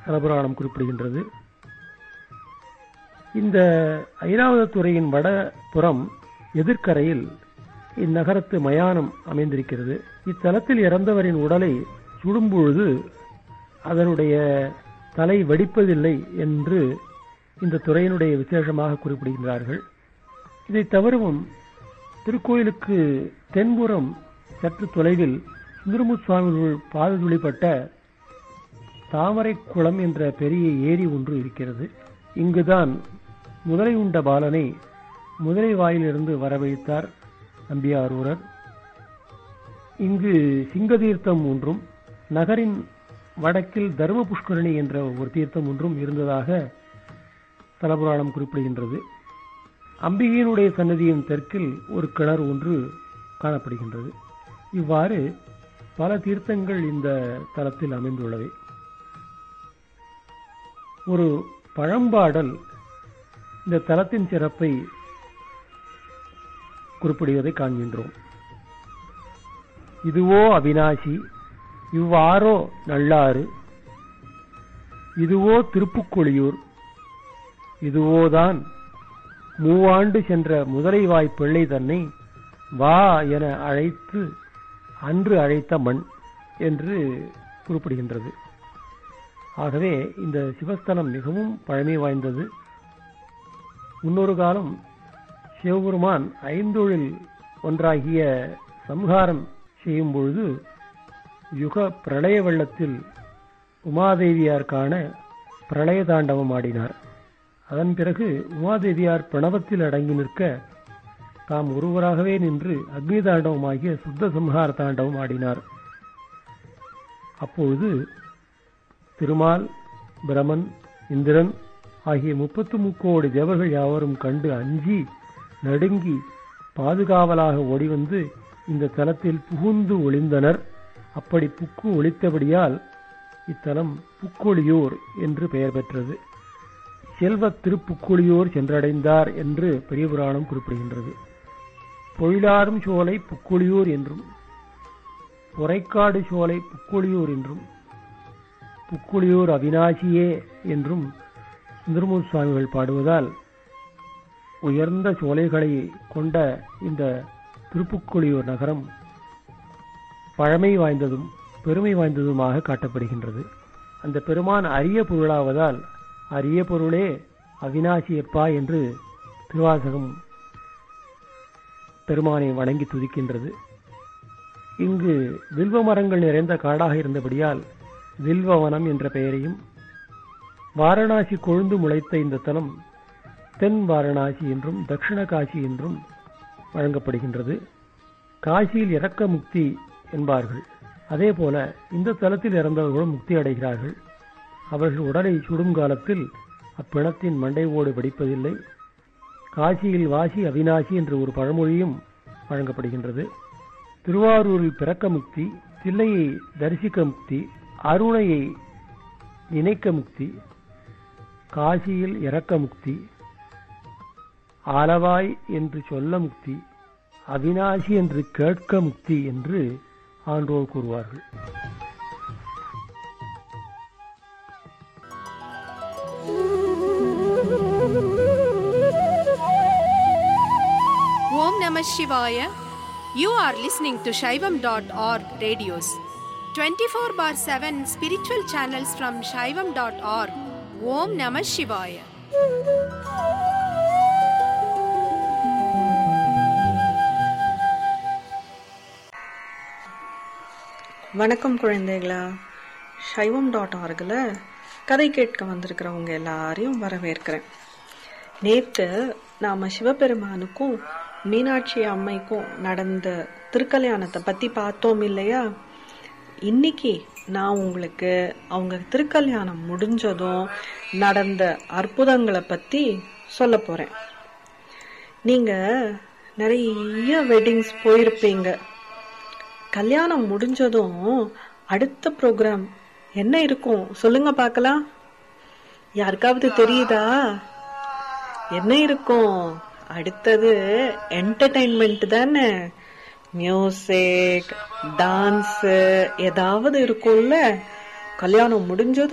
தலபுராணம் குறிப்பிடுகின்றது இந்த ஐராவதத்துறையின் வடபுறம் எதிர்க்கரையில் இந்நகரத்து மயானம் அமைந்திருக்கிறது இத்தலத்தில் இறந்தவரின் உடலை சுடும்பொழுது அதனுடைய தலை வெடிப்பதில்லை என்று இந்த துறையினுடைய விசேஷமாக குறிப்பிடுகின்றார்கள் இதை தவிரவும் திருக்கோயிலுக்கு தென்புறம் சற்று தொலைவில் சுந்தரமுத் சுவாமிகள் பாததுளிப்பட்ட தாமரை குளம் என்ற பெரிய ஏரி ஒன்று இருக்கிறது இங்குதான் முதலை உண்ட பாலனை முதலை வாயிலிருந்து வரவழைத்தார் நம்பியாரூரர் இங்கு சிங்க தீர்த்தம் ஒன்றும் நகரின் வடக்கில் தர்ம புஷ்கரணி என்ற ஒரு தீர்த்தம் ஒன்றும் இருந்ததாக தலபுராணம் குறிப்பிடுகின்றது அம்பிகையினுடைய சன்னதியின் தெற்கில் ஒரு கிணறு ஒன்று காணப்படுகின்றது இவ்வாறு பல தீர்த்தங்கள் இந்த தலத்தில் அமைந்துள்ளவை ஒரு பழம்பாடல் இந்த தலத்தின் சிறப்பை குறிப்பிடுவதை காண்கின்றோம் இதுவோ அவினாசி இவ்வாறோ நல்லாறு இதுவோ திருப்புக்கொழியூர் இதுவோதான் மூவாண்டு சென்ற முதலைவாய் பிள்ளை தன்னை வா என அழைத்து அன்று அழைத்த மண் என்று குறிப்பிடுகின்றது ஆகவே இந்த சிவஸ்தலம் மிகவும் பழமை வாய்ந்தது முன்னொரு காலம் சிவபெருமான் ஐந்தொழில் ஒன்றாகிய சம்ஹாரம் செய்யும் பொழுது யுக பிரளய வெள்ளத்தில் உமாதேவியார் காண பிரளய தாண்டவம் ஆடினார் அதன் பிறகு உமாதேவியார் பிரணவத்தில் அடங்கி நிற்க தாம் ஒருவராகவே நின்று அக்னி தாண்டவமாகிய சுத்த சம்ஹார தாண்டவம் ஆடினார் அப்பொழுது திருமால் பிரமன் இந்திரன் ஆகிய முப்பத்து முக்கோடி தேவர்கள் யாவரும் கண்டு அஞ்சி நடுங்கி பாதுகாவலாக ஓடிவந்து இந்த தலத்தில் புகுந்து ஒளிந்தனர் அப்படி புக்கு ஒளித்தபடியால் இத்தலம் புக்கொழியோர் என்று பெயர் பெற்றது செல்வ திருப்புக்கொழியோர் சென்றடைந்தார் என்று பெரிய புராணம் குறிப்பிடுகின்றது பொழிலாரும் சோலை புக்கொழியூர் என்றும் பொறைக்காடு சோலை புக்கொழியூர் என்றும் புக்குளியூர் அவினாசியே என்றும் சுந்தரமூர் சுவாமிகள் பாடுவதால் உயர்ந்த சோலைகளை கொண்ட இந்த திருப்புக்குளியூர் நகரம் பழமை வாய்ந்ததும் பெருமை வாய்ந்ததுமாக காட்டப்படுகின்றது அந்த பெருமான் அரிய பொருளாவதால் அரிய பொருளே அவினாசியப்பா என்று திருவாசகம் பெருமானை வணங்கி துதிக்கின்றது இங்கு வில்வ மரங்கள் நிறைந்த காடாக இருந்தபடியால் வில்வவனம் என்ற பெயரையும் வாரணாசி கொழுந்து முளைத்த இந்த தலம் தென் வாரணாசி என்றும் தட்சிண காசி என்றும் வழங்கப்படுகின்றது காசியில் இறக்க முக்தி என்பார்கள் அதே போல இந்த தலத்தில் இறந்தவர்களும் முக்தி அடைகிறார்கள் அவர்கள் உடலை சுடும் காலத்தில் அப்பிணத்தின் மண்டை ஓடு வெடிப்பதில்லை காசியில் வாசி அவினாசி என்ற ஒரு பழமொழியும் வழங்கப்படுகின்றது திருவாரூரில் பிறக்க முக்தி தில்லையை தரிசிக்க முக்தி அருணையை நினைக்க முக்தி காசியில் இறக்க முக்தி ஆலவாய் என்று சொல்ல முக்தி அவினாசி என்று கேட்க முக்தி என்று ஆன்றோர் கூறுவார்கள் Om Namah Shivaya. You are listening to Shaivam.org radios. 24 bar 7 spiritual channels from Shaivam.org. Om Namah Shivaya. வணக்கம் குழந்தைகளா சைவம் டாட் ஆர்கில் கதை கேட்க வந்திருக்கிறவங்க எல்லாரையும் வரவேற்கிறேன் நேற்று நாம் சிவபெருமானுக்கும் மீனாட்சி அம்மைக்கும் நடந்த திருக்கல்யாணத்தை பற்றி பார்த்தோம் இல்லையா இன்னைக்கு நான் உங்களுக்கு அவங்க திருக்கல்யாணம் முடிஞ்சதும் நடந்த அற்புதங்களை பற்றி சொல்ல போகிறேன் நீங்கள் நிறைய வெட்டிங்ஸ் போயிருப்பீங்க கல்யாணம் முடிஞ்சதும் அடுத்த ப்ரோக்ராம் என்ன இருக்கும் சொல்லுங்க பார்க்கலாம் யாருக்காவது தெரியுதா என்ன இருக்கும் அடுத்தது என்டர்டைன்மெண்ட் தானே மியூசிக் டான்ஸ் ஏதாவது இருக்கும்ல கல்யாணம் முடிஞ்சதும்